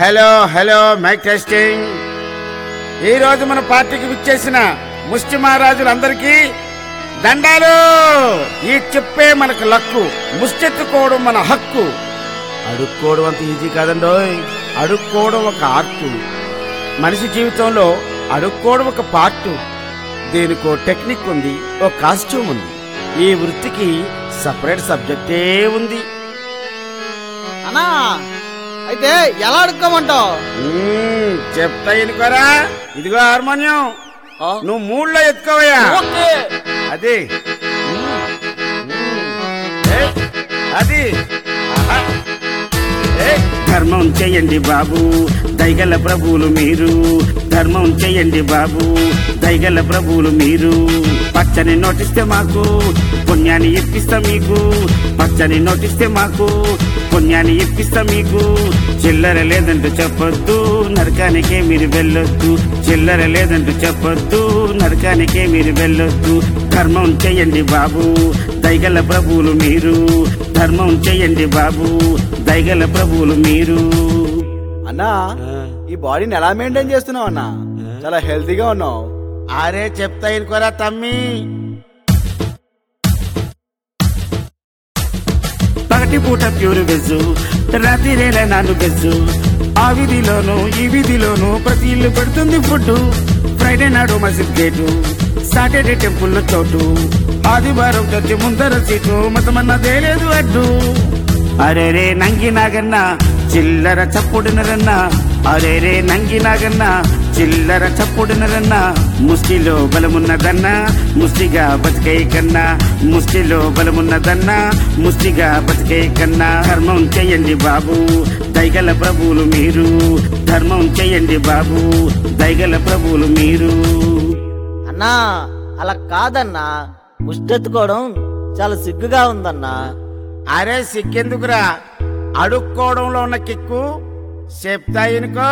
Hello hello mic testing ఈ రోజు మన పార్టీకి విచ్చేసిన ముష్టి మహారాజులందరికీ దండాలు ఈ చెప్పే మనకు లక్కు ముష్టెత్తుకోవడం మన హక్కు అడుక్కోవడం అంత ఈజీ కాదండోయ్ అడుక్కోవడం ఒక ఆర్టు మనిషి జీవితంలో అడుక్కోవడం ఒక పార్ట్ దీనికో టెక్నిక్ ఉంది ఓ కాస్ట్యూమ్ ఉంది ఈ వృత్తికి సపరేట్ సబ్జెక్టే ఉంది అన్నా అయితే ఎలా అడుక్కోమంటావు మ్మ్, చెప్తా ఎనుకోరా ఇదిగో హార్మోనియం నువ్వు మూడ్లో ఎత్తుకోవయ్యా ఓకే అది ఏ, అది ఆహా. ఏ, ధర్మం చెయ్యండి బాబు దైగల ప్రభువులు మీరు ధర్మం చెయ్యండి బాబు దైగల ప్రభువులు మీరు పచ్చని నోటిస్తే మాకు పుణ్యాన్ని ఇప్పిస్తా మీకు పచ్చని నోటిస్తే మాకు పుణ్యాన్ని ఇప్పిస్తా మీకు చిల్లర లేదంటూ చెప్పొద్దు నరకానికే మీరు వెళ్ళొద్దు చిల్లర లేదంటూ చెప్పొద్దు నరకానికే మీరు వెళ్ళొద్దు ధర్మం చెయ్యండి బాబు దైగల ప్రభువులు మీరు ధర్మం చెయ్యండి బాబు దైగల ప్రభువులు మీరు అన్నా ఈ బాడీని ఎలా మెయింటైన్ చేస్తున్నావు అన్నా చాలా హెల్తీగా ఉన్నావు అరే చెప్తా ఇనుకోరా తమ్మి పగటి పూట ప్యూర్ వెజ్ రాత్రిరేల నాన్ వెజ్ ఆ విధిలోను ఈ విధిలోను ప్రతి ఇల్లు పెడుతుంది ఫుడ్ ఫ్రైడే నాడు మసీద్ గేటు సాటర్డే టెంపుల్ చోటు ఆదివారం చర్చి ముందర సీటు మతమన్నదే లేదు అడ్డు అరే రే నంగి నాగన్న చిల్లర చప్పుడునరన్న అరే రే నంగి నాగన్న చిల్లర చప్పుడునరన్న ముష్టిలో బలమున్నదన్న ముష్టిగా బతికే కన్నా ముష్టిలో బలమున్నదన్న ముష్టిగా బతికే కన్నా ధర్మం చెయ్యండి బాబు దైగల ప్రభువులు మీరు ధర్మం చెయ్యండి బాబు దైగల ప్రభువులు మీరు అన్నా అలా కాదన్నా ముష్టెత్తుకోవడం చాలా సిగ్గుగా ఉందన్నా అరే సిగ్గెందుకురా అడుక్కోవడంలో ఉన్న కిక్కు చెప్తా ఇనుకో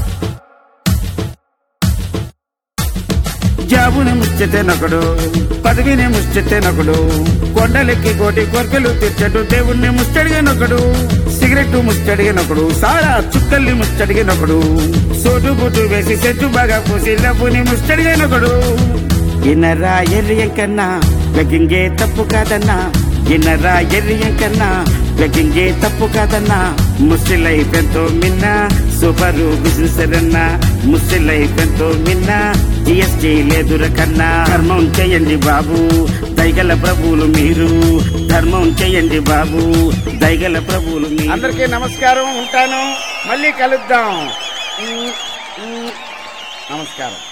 జాబుని ముచ్చెతేనొకడు పదవిని ముచ్చెతేనొకడు కొండలెక్కి కోటి కోర్కెలు తెచ్చడు దేవుణ్ణి ముచ్చడిగినొకడు సిగరెట్ ముచ్చడిగినొకడు సారా చుక్కల్ని ముచ్చడిగినొకడు సోటు బుట్టు వేసి చెట్టు బాగా పూసి లబ్బుని ముచ్చడిగినొకడు ఇన్నరా ఎర్రియం కన్నా బెగ్గింగే తప్పు కాదన్నా ఇన్నరా ఎర్రియం కన్నా బెగ్గింగే తప్పు కాదన్నా ముస్లిలై పెంతో మిన్న సూపరు బిజినెస్ అన్నా ముస్లిలై పెంతో మిన్న జిఎస్టీ లేదుర కన్నా ధర్మం చేయండి బాబు దైగల ప్రభువులు మీరు ధర్మం చేయండి బాబు దైగల ప్రభువులు అందరికీ నమస్కారం ఉంటాను మళ్ళీ కలుద్దాం నమస్కారం